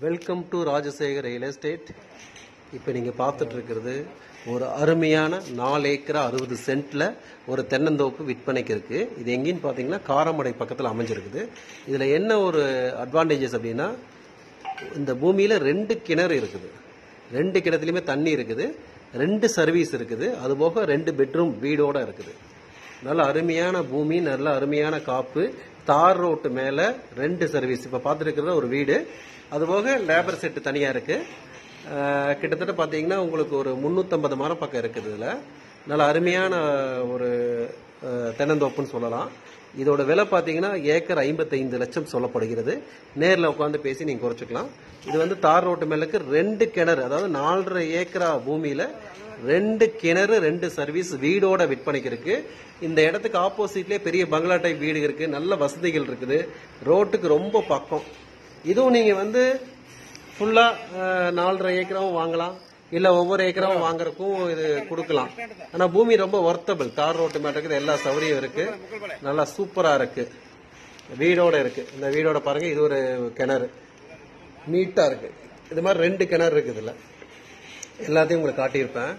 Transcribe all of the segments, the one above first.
welcome to Rajasekar real estate இப்போ நீங்கள் பார்த்துட்டு இருக்கிறது ஒரு அருமையான நாலு ஏக்கரா அறுபது சென்ட்டில் ஒரு தென்னந்தோப்பு விற்பனைக்கு இருக்குது இது எங்கேன்னு பார்த்தீங்கன்னா காரமடை பக்கத்தில் அமைஞ்சிருக்குது இதில் என்ன ஒரு அட்வான்டேஜஸ் அப்படின்னா இந்த பூமியில் ரெண்டு கிணறு இருக்குது ரெண்டு கிணத்துலையுமே தண்ணி இருக்குது ரெண்டு சர்வீஸ் இருக்குது அதுபோக ரெண்டு பெட்ரூம் வீடோட இருக்குது நல்ல அருமையான பூமி நல்ல அருமையான காப்பு தார் ரோட்டு மேலே ரெண்டு சர்வீஸ் இப்போ பார்த்துருக்கிறது ஒரு வீடு அதுபோக லேபர் செட்டு தனியாக இருக்குது அஹ் கிட்டத்தட்ட பார்த்தீங்கன்னா உங்களுக்கு ஒரு முந்நூற்றம்பது மரம் பக்கம் இருக்குது இதில் நல்ல அருமையான ஒரு அஹ், தென்னந்தோப்புன்னு சொல்லலாம் இதோட விலை பார்த்தீங்கன்னா ஏக்கர் ஐம்பத்தைந்து லட்சம் சொல்லப்படுகிறது நேரில் உட்காந்து பேசி நீங்கள் குறைச்சிக்கலாம் இது வந்து தார் ரோட்டு மேலுக்கு ரெண்டு கிணறு அதாவது நாலரை ஏக்கரா பூமியில் ரெண்டு கிணறு ரெண்டு சர்வீஸ் வீடோட விற்பனைக்கு இருக்கு இந்த இடத்துக்கு ஆப்போசிட்லேயே பெரிய பங்களா டைப் வீடு இருக்கு நல்ல வசதிகள் இருக்குது ரோட்டுக்கு ரொம்ப பக்கம் இதுவும் நீங்கள் வந்து ஃபுல்லாக நாலரை ஏக்கராவும் வாங்கலாம் இல்லை ஒவ்வொரு ஏக்கராவும் வாங்குறதுக்கும் இது கொடுக்கலாம் ஆனால் பூமி ரொம்ப ஒர்த்தபிள் தார் ரோட்டு மேட்டுக்கு எல்லா சௌகரியம் இருக்கு நல்லா சூப்பராக இருக்கு வீடோட இருக்கு இந்த வீடோட பாருங்க இது ஒரு கிணறு நீட்டாக இருக்கு இது மாதிரி ரெண்டு கிணறு இருக்குது இதில் எல்லாத்தையும் உங்களுக்கு காட்டியிருப்பேன்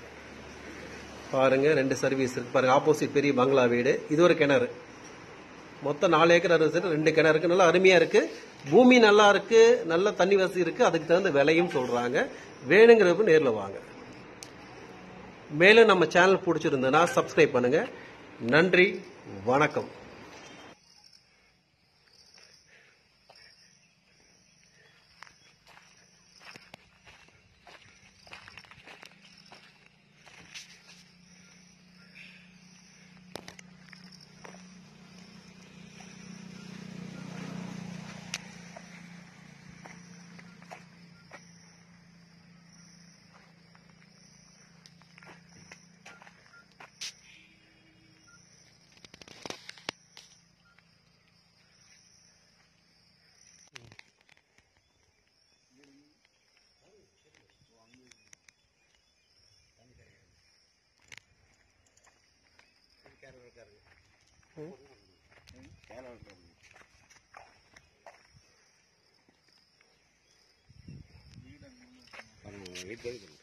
பாருங்க ரெண்டு சர்வீஸ் இருக்கு பாருங்க ஆப்போசிட் பெரிய பங்களா வீடு இது ஒரு கிணறு மொத்தம் நாலு ஏக்கர் அறுபது சென்ட் ரெண்டு கிணறு இருக்கு நல்லா அருமையா இருக்கு பூமி நல்லா இருக்கு நல்ல தண்ணி வசதி இருக்கு அதுக்கு தகுந்த விலையும் சொல்றாங்க வேணுங்கிறதுக்கு நேர்ல வாங்க மேலும் நம்ம சேனல் பிடிச்சிருந்ததுன்னா சப்ஸ்கிரைப் பண்ணுங்க நன்றி வணக்கம் வீட்டு